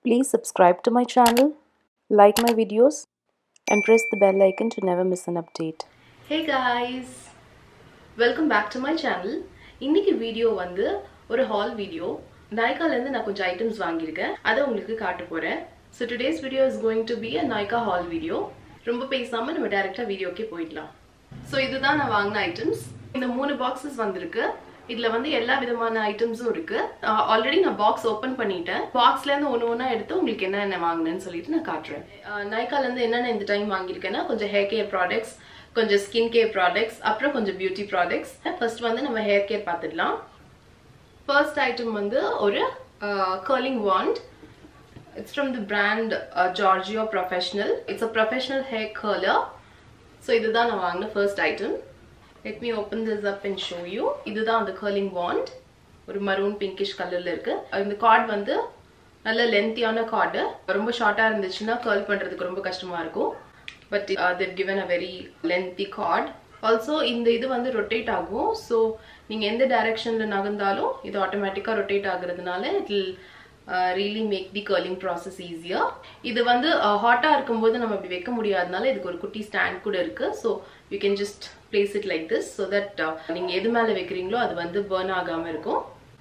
Please subscribe to my channel, like my videos, and press the bell icon to never miss an update. Hey guys welcome back to my channel இன்னைக்கு video வந்து ஒரு hall video நாய்க்காலேருந்து நான் கொஞ்சம் items வாங்கியிருக்கேன் அதை உங்களுக்கு காட்ட போகிறேன் so today's video is going to be a Nykaa haul video ரொம்ப பேசாமல் நம்ம டேரெக்டாக வீடியோக்கே போயிடலாம் ஸோ இதுதான் நான் வாங்கின ஐட்டம்ஸ் இந்த மூணு பாக்ஸஸ் வந்திருக்கு இதுல வந்து எல்லா விதமான ஐட்டம்ஸும் இருக்கு ஆல்ரெடி நான் பாக்ஸ் ஓப்பன் பண்ணிட்டேன் பாக்ஸ்ல இருந்து ஒன்று ஒன்றா எடுத்து உங்களுக்கு என்ன என்ன வாங்கினேன்னு சொல்லிட்டு நான் காட்டுறேன் நைக்கால இருந்து என்னென்ன இந்த டைம் வாங்கியிருக்கேன்னா கொஞ்சம் ஹேர் கேர் ப்ராடக்ட்ஸ் கொஞ்சம் ஸ்கின் கேர் ப்ராடக்ட்ஸ் அப்புறம் கொஞ்சம் பியூட்டி ப்ராடக்ட்ஸ் ஃபர்ஸ்ட் வந்து நம்ம ஹேர் கேர் பார்த்துடலாம் ஃபர்ஸ்ட் ஐட்டம் வந்து ஒரு curling wand it's from the brand Giorgio professional it's a professional hair curler so இதுதான் நான் வாங்கின first item let me open this up and show you இதுதான் அந்த கர்லிங் வாண்ட் ஒரு மரூன் பிங்கிஷ் கலர்ல இருக்கு இந்த கார்ட் வந்து நல்ல லென்த்தியான கார்டு ரொம்ப ஷார்ட்டா இருந்துச்சுன்னா கர்ல் பண்றதுக்கு ரொம்ப கஷ்டமா இருக்கும் but they've given a very lengthy cord also இந்த இது வந்து ரொட்டேட் ஆகும் ஸோ நீங்கள் எந்த டைரக்ஷனில் நகர்ந்தாலும் இது ஆட்டோமேட்டிக்காக ரொட்டேட் ஆகுறதுனால it will really make the curling process ஈஸியாக இது வந்து ஹாட்டாக இருக்கும்போது நம்ம இப்படி வைக்க முடியாதனால இதுக்கு ஒரு குட்டி ஸ்டாண்ட் கூட இருக்கு so you can just place it like this so that நீங்கள் எது மேலே வைக்கிறீங்களோ அது வந்து பேர்ன் ஆகாமல் இருக்கும்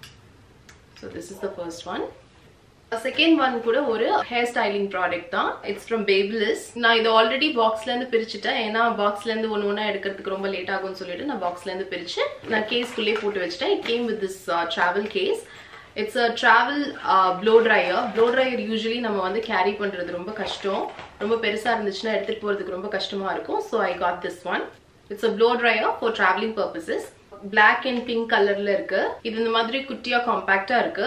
so this is the first one second one கூட ஒரு ஹேர் ஸ்டைலிங் ப்ராடக்ட் தான் இட்ஸ் ஃப்ரம் பேபிலிஸ் நான் இது ஆல்ரெடி பாக்ஸ்ல இருந்து பிரிச்சுட்டேன் ஏன்னா பாக்ஸ்ல இருந்து ஒன்று ஒன்றா எடுக்கிறதுக்கு ரொம்ப லேட் ஆகும்னு சொல்லிட்டு நான் பாக்ஸ்ல இருந்து பிரிச்சு நான் கேஸ்க்குள்ளே போட்டு வச்சுட்டேன் it came with this travel case it's a travel blow dryer blow dryer usually நம்ம வந்து கேரி பண்றது ரொம்ப கஷ்டம் ரொம்ப பெருசா இருந்துச்சுன்னா எடுத்துட்டு போறதுக்கு ரொம்ப கஷ்டமா இருக்கும் so I got this one it's a blow dryer for travelling purposes black and pink கலர்ல இருக்கு இது இந்த மாதிரி குட்டியா காம்பாக்டா இருக்கு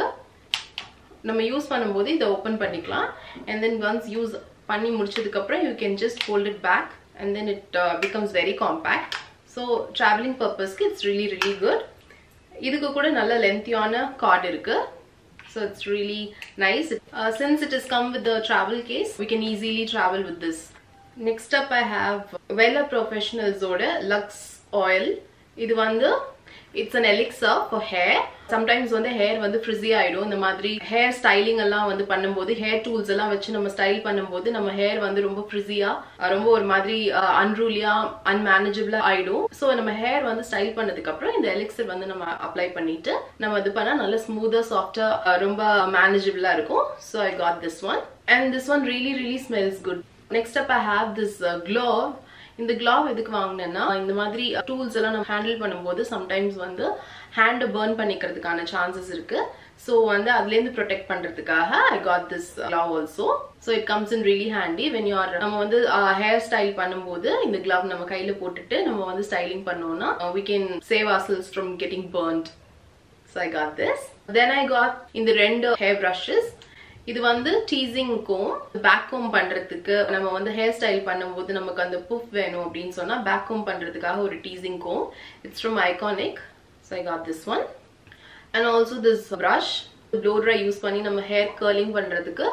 நம்ம யூஸ் பண்ணும்போது இதை ஓப்பன் பண்ணிக்கலாம் அண்ட் தென் ஒன்ஸ் யூஸ் பண்ணி முடிச்சதுக்கப்புறம் you can just hold it back and then it becomes very compact so travelling பர்பஸ்க்கு இட்ஸ் ரியலி ரியலி குட் இதுக்கு கூட நல்ல லென்த்தியான கார்டு இருக்கு so it's really nice since it is come with travel case we can easily travel with this next up I have Wella ப்ரொஃபஷனல்ஸோட luxe oil இது வந்து it's an elixir for hair sometimes வந்து hair வந்து frizzy ஆயிடும் இந்த மாதிரி hair styling எல்லாம் வந்து பண்ணும்போது ஹேர் டூல்ஸ் எல்லாம் வச்சு நம்ம ஸ்டைல் பண்ணும்போது நம்ம ஹேர் வந்து ரொம்ப ஃப்ரிஸியா ரொம்ப ஒரு மாதிரி அன்ரூலியா அன்மேனேஜபிளா ஆயிடும் ஸோ நம்ம ஹேர் வந்து ஸ்டைல் பண்ணதுக்கு அப்புறம் இந்த எலிக்சர் வந்து நம்ம அப்ளை பண்ணிட்டு நம்ம இது பண்ணா நல்ல ஸ்மூதா சாஃப்டா ரொம்ப மேனேஜபிளா இருக்கும் so I got this one and this one really really smells good next up I have this glove இந்த கிளாவ் எதுக்கு வாங்கினேன்னா இந்த மாதிரி டூல்ஸ் எல்லாம் நம்ம ஹேண்டில் பண்ணும்போது சம்டைம்ஸ் வந்து ஹேண்டை பேர்ன் பண்ணிக்கிறதுக்கான சான்சஸ் இருக்கு ஸோ வந்து அதுலேருந்து ப்ரொடெக்ட் பண்ணுறதுக்காக I got this glove also so it comes in really handy when you are நம்ம வந்து ஹேர் ஸ்டைல் பண்ணும்போது இந்த கிளவ் நம்ம கையில் போட்டுட்டு நம்ம வந்து ஸ்டைலிங் பண்ணோம்னா we can save our cells from getting burnt so I got this then I got இந்த ரெண்டு ஹேர் ப்ரஷஸ் இது வந்து டீசிங் கோம் பேக் கோம் பண்றதுக்கு நம்ம வந்து ஹேர் ஸ்டைல் பண்ணும்போது நமக்கு அந்த புஃப் வேணும் அப்படின்னு சொன்னா பேக் கோம் பண்றதுக்காக ஒரு teasing comb it's from Ikonic so I got this one and also this brush blow dry use பண்ணி நம்ம ஹேர் கர்லிங் பண்றதுக்கு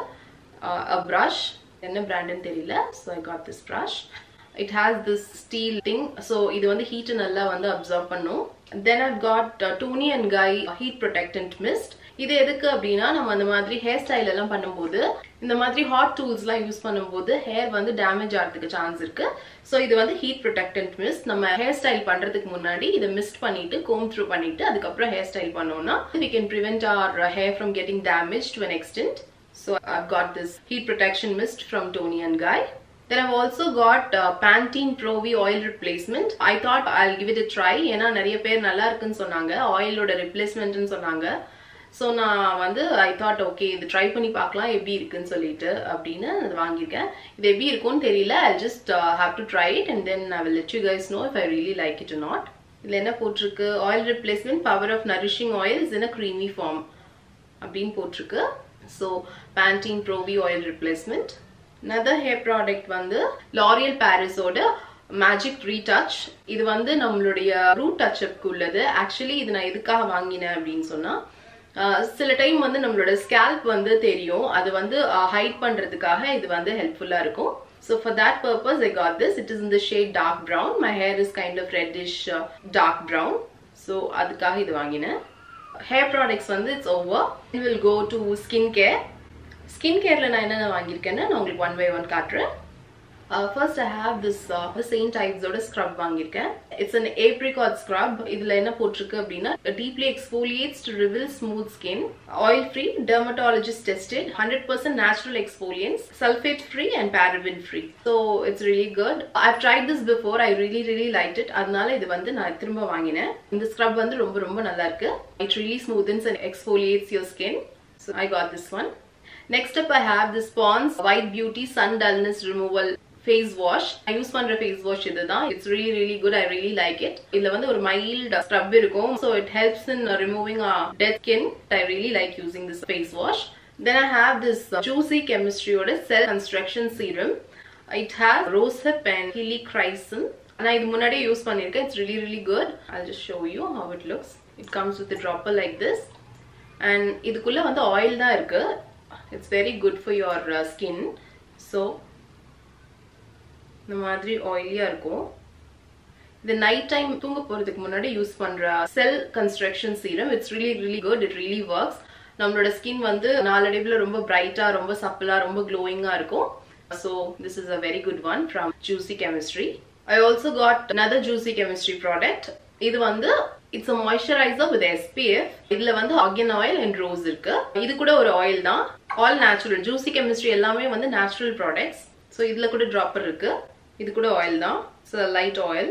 அ ப்ரஷ் என்ன பிராண்டுன்னு தெரியல so I got this brush it has this steel thing so இது வந்து heat நல்லா வந்து அப்சர்வ் பண்ணும் then I've got Toni and Guy heat protectant mist இது எதுக்கு அப்படின்னா நம்ம அந்த மாதிரி ஹேர் ஸ்டைல் எல்லாம் பண்ணும்போது இந்த மாதிரி ஹாட் டூல்ஸ் எல்லாம் யூஸ் பண்ணும்போது ஹேர் வந்து டேமேஜ் ஆகிறதுக்கு சான்ஸ் இருக்கு ஸோ இது வந்து ஹீட் ப்ரொடெக்டன்ட் மிஸ்ட் நம்ம ஹேர் ஸ்டைல் பண்றதுக்கு முன்னாடி இதை மிஸ்ட் பண்ணிட்டு கோம் த்ரூ பண்ணிட்டு அதுக்கப்புறம் ஹேர் ஸ்டைல் பண்ணோம்னா we can prevent our hair from getting damage to an extent so I've got this heat protection mist from Toni and Guy Then I've also got uh, Pantene Pro V oil replacement. I thought I'll give it a try. ஏன்னா நிறைய பேர் நல்லா இருக்குன்னு சொன்னாங்க ஆயிலோட ரிப்ளேஸ்மெண்ட்னு சொன்னாங்க so நான் வந்து I thought okay இது ட்ரை பண்ணி பார்க்கலாம் எப்படி இருக்குன்னு சொல்லிட்டு அப்படின்னு அது வாங்கியிருக்கேன் இது எப்படி இருக்கும்னு தெரியல I just have to try it and then I will let you guys know if I really like it not இதில் என்ன போட்டிருக்கு oil replacement power of nourishing oils in a creamy form அப்படின்னு போட்டிருக்கு so Pantene pro V oil replacement another hair product வந்து L'Oreal பாரிஸோட magic retouch இது வந்து நம்மளுடைய ரூட் டச்சப்க்கு உள்ளது ஆக்சுவலி இது நான் எதுக்காக வாங்கினேன் அப்படின்னு சொன்னா சில டைம் வந்து நம்மளோட ஸ்கேல்ப் வந்து தெரியும் அது வந்து ஹைட் பண்றதுக்காக இது வந்து ஹெல்ப்ஃபுல்லா இருக்கும் so for that purpose I got this it is in the shade dark brown my hair is kind of reddish dark brown so அதுக்காக இது வாங்கினேன் ஹேர் ப்ராடக்ட்ஸ் வந்து it's over will go to skin care skin கேர்ல நான் என்னென்ன வாங்கியிருக்கேன்னு நான் உங்களுக்கு ஒன் பை ஒன் காட்டுறேன் first I have this same டைப்ஸோட ஸ்க்ரப் வாங்கியிருக்கேன் இட்ஸ் அன் ஏப்ரிகாட் ஸ்க்ரப் இதுல என்ன போட்டிருக்கு அப்படின்னா deeply exfoliates to reveal smooth skin oil free dermatologist tested hundred percent natural exfoliants sulphate free and paraben free so it's really good I tried this before I really really like it அதனால இது வந்து நான் திரும்ப வாங்கினேன் இந்த scrub வந்து ரொம்ப ரொம்ப நல்லா இருக்கு it really smoothens and exfoliates your skin so I got this one next up I have this Pond's white beauty sun dullness removal face wash use பண்ற ஃபேஸ் வாஷ் இதுதான் it's really really good I really like it இதுல வந்து ஒரு mild scrub இருக்கும் so it helps in removing dead skin I really like using this face wash then I have this juicy கெமிஸ்ட்ரியோட cell construction serum it has rose hip and helichrysum நான் இது முன்னாடியே use பண்ணியிருக்கேன் it's really really good I just show you how it looks it comes with dropper like this and இதுக்குள்ள வந்து oil தான் இருக்கு it's very good for your skin so இந்த மாதிரி ஆயிலியா இருக்கும் இது நைட் டைம் தூங்க போறதுக்கு முன்னாடி யூஸ் பண்ற cell construction serum it's really really good it really works நம்மளோட ஸ்கின் வந்து நாளடைவில் ரொம்ப பிரைட்டா ரொம்ப சப்பிளா ரொம்ப க்ளோயிங்கா இருக்கும் so this is a very good one from juicy chemistry I also got another juicy chemistry product இது வந்து it's a moisturiser with SPF இதுல வந்து ஆர்கன் ஆயில் அண்ட் ரோஸ் இருக்கு இது கூட ஒரு ஆயில் தான் ஆல் நேச்சுரல் ஜூசி கெமிஸ்ட்ரி எல்லாமே வந்து நேச்சுரல் ப்ராடக்ட்ஸ் ஸோ இதுல கூட ட்ராப்பர் இருக்கு இது கூட ஆயில் தான் ஸோ லைட் ஆயில்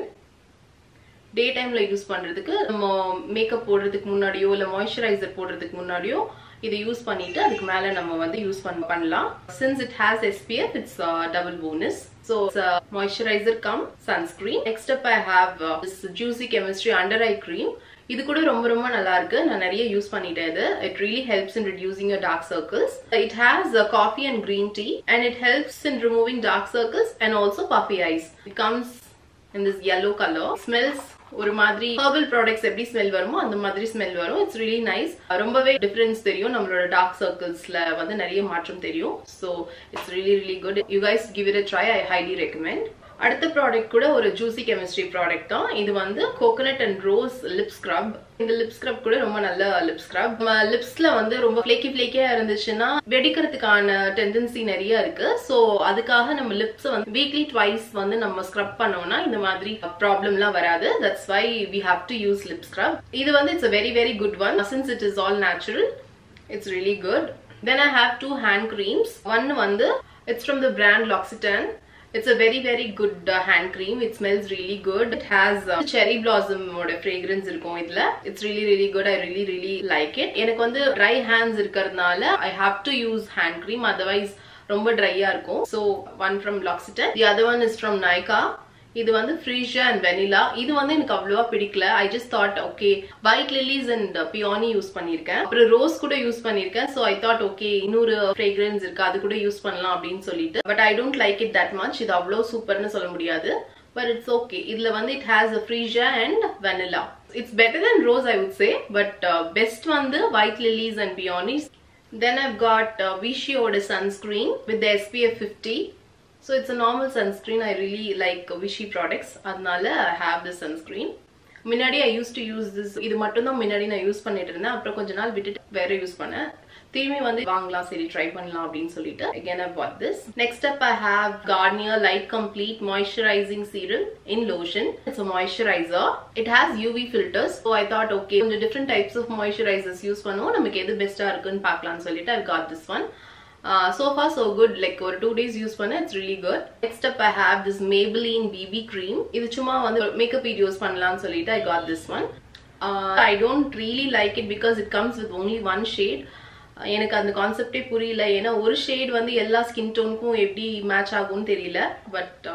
டே டைம்ல யூஸ் பண்றதுக்கு நம்ம மேக்கப் போடுறதுக்கு முன்னாடியோ இல்ல மாய்ஸ்சரைசர் போடுறதுக்கு முன்னாடியோ இதை யூஸ் பண்ணிட்டு அதுக்கு மேல நம்ம வந்து யூஸ் பண்ண பண்ணலாம் since it has SPF it's double bonus so moisturiser cum sunscreen next up I have this juicy chemistry under eye cream இது கூட ரொம்ப ரொம்ப நல்லா இருக்கு நான் நிறைய யூஸ் பண்ணிட்டேன் இது it really helps in reducing your dark circles it has coffee and green tea and it helps in removing dark circles and also puffy eyes it comes in this yellow colour smells ஒரு மாதிரி herbal products எப்படி smell வருமோ அந்த மாதிரி smell வரும் it's really nice ரொம்பவே difference தெரியும் நம்மளோட டார்க் சர்க்கிள்ஸ்ல வந்து நிறைய மாற்றம் தெரியும் so it's really really good you guys give it try I highly recommend அடுத்த ப்ராடக்ட் கூட ஒரு ஜூசி கெமிஸ்ட்ரி ப்ராடக்ட் தான் இது வந்து coconut and rose lip scrub இந்த லிப் ஸ்க்ரப் கூட ரொம்ப நல்ல லிப் ஸ்க்ரப் லிப்ஸ்ல வந்து ரொம்ப ஃபிளேக்கி ஃபிளேக்கியா இருந்துச்சுன்னா வெடிக்கிறதுக்கான டெண்டன்சி நிறைய இருக்கு ஸோ அதுக்காக நம்ம லிப்ஸ் வந்து வீக்லி ட்வைஸ் வந்து நம்ம ஸ்க்ரப் பண்ணோம்னா இந்த மாதிரி ப்ராப்ளம்லாம் வராது that's why we have to use lip scrub இது வந்து it's very very good one since it is all natural it's really good then I have two hand creams one வந்து it's from the brand L'Occitane It's a very very good uh, hand cream. It smells really good. It has uh, cherry blossom ஓட fragrance இருக்கும் இதுல. It's really really good. I really really like it. எனக்கு வந்து dry hands இருக்கிறதுனால I have to use hand cream. Otherwise ரொம்ப ட்ரையா இருக்கும். So one from L'Occitane. The other one is from Nykaa. இது வந்து ஃப்ரீஷா அண்ட் வெனிலா இது வந்து எனக்கு அவ்வளவா பிடிக்கல I just thought okay white lilies and peony use பண்ணிருக்கேன் அப்புறம் ரோஸ் கூட யூஸ் பண்ணிருக்கேன் ஸோ ஐ தாட் ஓகே இன்னொரு ஃப்ரேக்ரன்ஸ் இருக்கு அது கூட யூஸ் பண்ணலாம் அப்படின்னு சொல்லிட்டு but I don't like it that much இது அவ்வளோ சூப்பர்னு சொல்ல முடியாது பட் இட்ஸ் ஓகே இதுல வந்து it has a freesia and vanilla it's better than rose I would say but best வந்து white lilies and peonies Then I've got uh, Vichy Oda sunscreen with the SPF 50. So it's a normal sunscreen. I really like uh, Vichy products. அதனால I have this sunscreen. முன்னாடி I use to use this இது மட்டும் தான் முன்னாடி நான் use பண்ணிட்டு இருந்தேன் அப்புறம் கொஞ்ச நாள் விட்டுட்டு வேற யூஸ் பண்ணேன் திரும்பி வந்து வாங்கலாம் சரி ட்ரை பண்ணலாம் அப்படின்னு சொல்லிட்டு again I bought this next up I have Garnier Light Complete Moisturizing Serum in lotion it's a moisturizer it has UV filters so I thought okay கொஞ்சம் different types of moisturizers use பண்ணுவோம் நமக்கு எது பெஸ்டா இருக்குன்னு பார்க்கலாம்னு சொல்லிட்டு I got this one uh, so far so good like ஒரு two days use பண்ண it's really good next up I have this Maybelline BB cream இது சும்மா வந்து மேக்கப் வீடியோஸ் பண்ணலாம்னு சொல்லிட்டு I got this one uh, I don't really like it because it comes with only one shade எனக்கு அந்த கான்செப்டே புரியல ஏன்னா ஒரு ஷேட் வந்து எல்லா ஸ்கின் டோனுக்கும் எப்படி மேட்ச் ஆகும்னு தெரியல but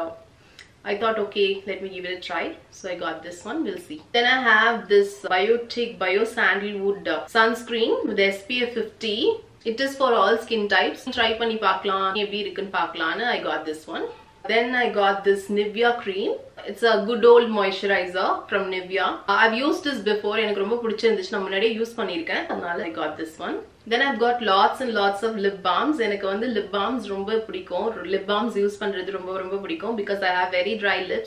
I thought, okay, let me give it a try. So I got this one. We'll see. Then I have this Biotic Bio Sandalwood uh, sunscreen with SPF 50. It is for all skin types. Try பண்ணி பார்க்கலாம் எப்படி இருக்குன்னு பார்க்கலாம்னு I got this one. Then I got this Nivea cream. It's a good old moisturizer from Nivea. Uh, I've used this before. எனக்கு ரொம்ப பிடிச்சிருந்துச்சு நான் முன்னாடியே யூஸ் பண்ணியிருக்கேன் அதனால I got this one. Then I've got lots and lots of lip balms. எனக்கு வந்து lip balms ரொம்ப பிடிக்கும் lip balms யூஸ் பண்றது ரொம்ப ரொம்ப பிடிக்கும் because I have very dry lips.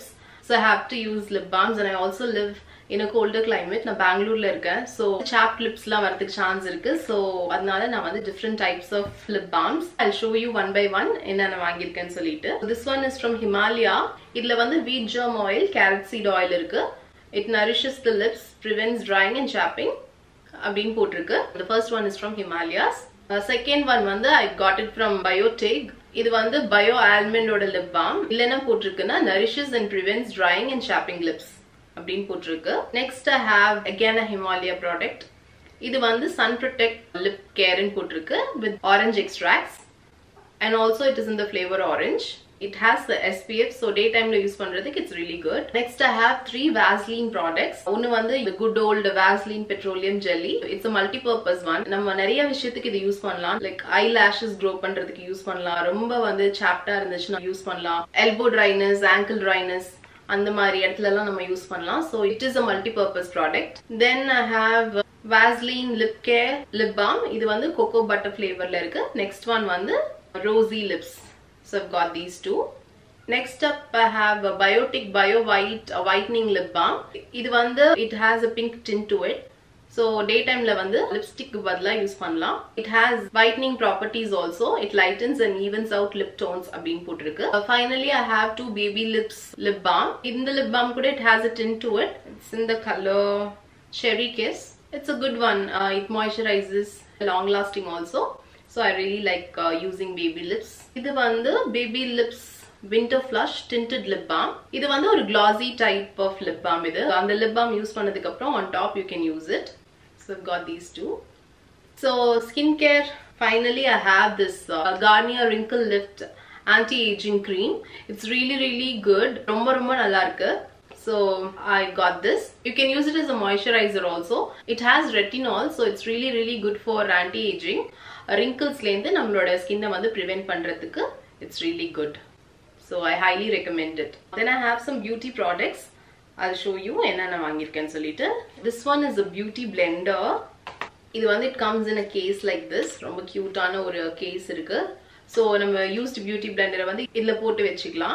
So I have to use lip balms and I also live in a colder climate நான் பெங்களூர்ல இருக்கேன் ஸோ சாப் லிப்ஸ்லாம் வரதுக்கு சான்ஸ் இருக்கு ஸோ அதனால நான் வந்து different types of lip balms I show you one by one என்னென்ன வாங்கியிருக்கேன்னு சொல்லிட்டு this one is from Himalaya இதுல வந்து wheat germ oil carrot seed oil இருக்கு it nourishes the lips prevents drying and chapping அப்படின்னு போட்டிருக்கு the first one is from Himalayas second one வந்து I got it from Biotique இது வந்து பயோ ஆல்மண்டோட லிப் பாம் இதுல என்ன போட்டிருக்குன்னா nourishes and prevents drying and shopping lips அப்படின்னு போட்டிருக்கு next I have again a Himalaya product இது வந்து சன் ப்ரொடெக்ட் லிப் கேர்னு போட்டிருக்கு with orange extracts and also it is in the flavour orange it has the SPF so daytime ல use பண்றதுக்கு it's really good next I have three Vaseline products ஒன்னு வந்து the good old Vaseline petroleum jelly it's a multi-purpose one நம்ம நிறைய விஷயத்துக்கு இது use பண்ணலாம் like eye lashes grow பண்றதுக்கு யூஸ் பண்ணலாம் ரொம்ப வந்து சாப்டா இருந்துச்சுன்னா யூஸ் பண்ணலாம் elbow dryness ankle dryness அந்த மாதிரி இடத்துல எல்லாம் நம்ம யூஸ் பண்ணலாம் so it is a multi purpose product then I have Vaseline lip care lip balm இது வந்து கோகோ பட்டர் ஃபிளேவர்ல இருக்கு நெக்ஸ்ட் ஒன் வந்து rosy lips so I've got these two next up I have a biotic bio white a whitening lip balm இது வந்து it has a pink tint to it so day டைம்ல வந்து lipstick பதிலாக use பண்ணலாம் it has whitening properties also it lightens and evens out lip tones அப்படின்னு போட்டிருக்கு finally I have two baby lips lip balm இந்த lip balm கூட it has a tint to it it's in the colour cherry kiss it's a good one uh, it moisturizes long lasting also so i really like uh, using baby lips இது வந்து baby lips winter flush tinted lip balm இது வந்து ஒரு glossy type of lip balm இது அந்த lip balm use பண்ணதுக்கு அப்புறம் on top you can use it so i've got these two so skincare finally i have this uh, garnier wrinkle lift anti-aging cream it's really really good ரொம்ப ரொம்ப நல்லா இருக்கு so i got this you can use it as a moisturizer also it has retinol so it's really really good for anti-aging wrinkles லேந்து நம்மளோட ஸ்கின்னை வந்து prevent பண்றதுக்கு it's really good so i highly recommend it then i have some beauty products i'll show you என்னென்ன வாங்கியிருக்கேன்னு சொல்லிட்டு this one is a beauty blender இது வந்து it comes in a case like this ரொம்ப கியூட்டான ஒரு case இருக்கு so நம்ம யூஸ்ட் பியூட்டி பிளெண்டரை வந்து இதில் போட்டு வச்சுக்கலாம்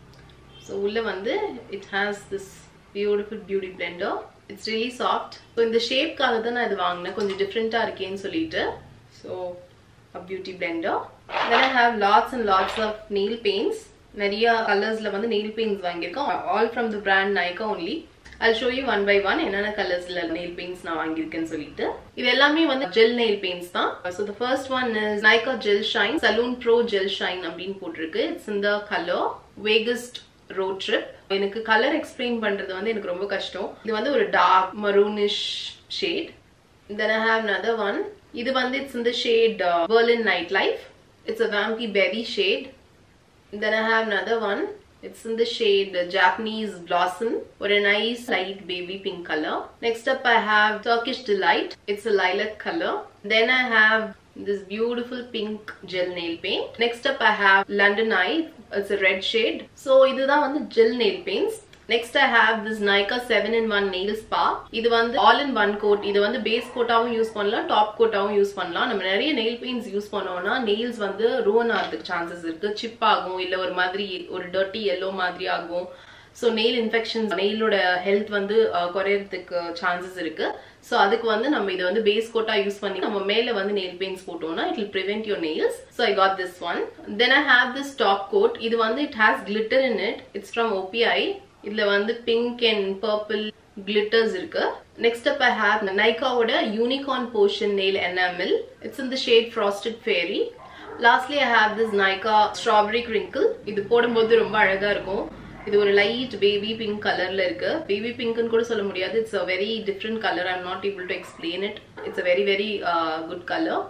ஸோ உள்ள வந்து it has this beautiful beauty blender it's really soft so இந்த ஷேப்க்காக தான் நான் இது வாங்கினேன் கொஞ்சம் டிஃப்ரெண்ட்டாக இருக்கேன்னு சொல்லிட்டு so a beauty blender then I have lots and lots of nail paints நிறைய கலர்ஸில் வந்து நெயில் பெயிண்ட்ஸ் வாங்கியிருக்கோம் all from the brand Nykaa only I'll show you one by one என்னென்ன கலர்ஸ்ல நெயில் பெயிண்ட்ஸ் நான் வாங்கியிருக்கேன்னு சொல்லிட்டு இது எல்லாமே வந்து ஜெல் நெயில் பெயிண்ட்ஸ் தான் so the first one is Nykaa gel shine salon pro gel shine அப்படின்னு போட்டிருக்கு இட்ஸ் இந்த கலர் வேகஸ்ட் ரோட் ட்ரிப் எனக்கு கலர் எக்ஸ்பிளைன் பண்றது வந்து எனக்கு ரொம்ப கஷ்டம் இது வந்து ஒரு dark maroonish shade then I have another one இது வந்து இட்ஸ் இந்த shade berlin night life it's a vampy berry shade then I have another one it's in the shade uh, Japanese Blossom or a nice light baby pink color. Next up I have Turkish Delight. It's a lilac color. Then I have this beautiful pink gel nail paint. Next up I have London Eye. It's a red shade. So இதுதான் வந்து gel nail paints. Next I have this Nykaa seven in one nail spa இது வந்து all in one coat இது வந்து base கோட்டாவும் use பண்ணலாம் top கோட்டாவும் use பண்ணலாம் நம்ம நிறைய நெயில் பெயிண்ட்ஸ் யூஸ் பண்ணோம்னா நெயில்ஸ் வந்து ரூவன் ஆகிறதுக்கு சான்சஸ் இருக்கு சிப் ஆகும் இல்ல ஒரு மாதிரி ஒரு டர்ட்டி எல்லோ மாதிரி ஆகும் ஸோ நெயில் இன்ஃபெக்ஷன்ஸ் நெயிலோட ஹெல்த் வந்து குறையறதுக்கு சான்சஸ் இருக்கு ஸோ அதுக்கு வந்து நம்ம இதை வந்து பேஸ் கோட்டா யூஸ் பண்ணி நம்ம மேல வந்து நெயில் பெயிண்ட்ஸ் போட்டோம்னா it will prevent your nails so I got this one then I have this top coat இது வந்து it has glitter in it it's from OPI இதுல வந்து பிங்க் அண்ட் பர்பிள் கிளிட்டர்ஸ் இருக்கு நெக்ஸ்ட் அப் ஐ ஹேவ் நைகாவோட unicorn potion nail enamel it's இந்த shade frosted fairy lastly I have this Nykaa strawberry crinkle இது போடும்போது ரொம்ப அழகா இருக்கும் இது ஒரு லைட் பேபி பிங்க் கலர்ல இருக்கு பேபி பிங்க்னு கூட சொல்ல முடியாது it's a very different colour I'm not able to explain it it's a very very good colour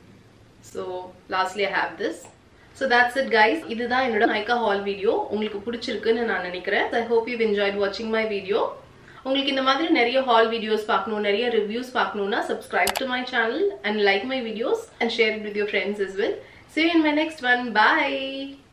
so lastly I have this so that's it guys இதுதான் என்னோட நைக்கா ஹால் வீடியோ உங்களுக்கு பிடிச்சிருக்குன்னு நான் நினைக்கிறேன் ஐ ஹோப் யூ என்ஜாய்ட் வாட்சிங் my video உங்களுக்கு இந்த மாதிரி நிறைய ஹால் வீடியோஸ் பார்க்கணும் நிறைய ரிவ்யூஸ் பார்க்கணும்னா subscribe to my channel and like my videos and share it with your friends as well See you in my next one. Bye.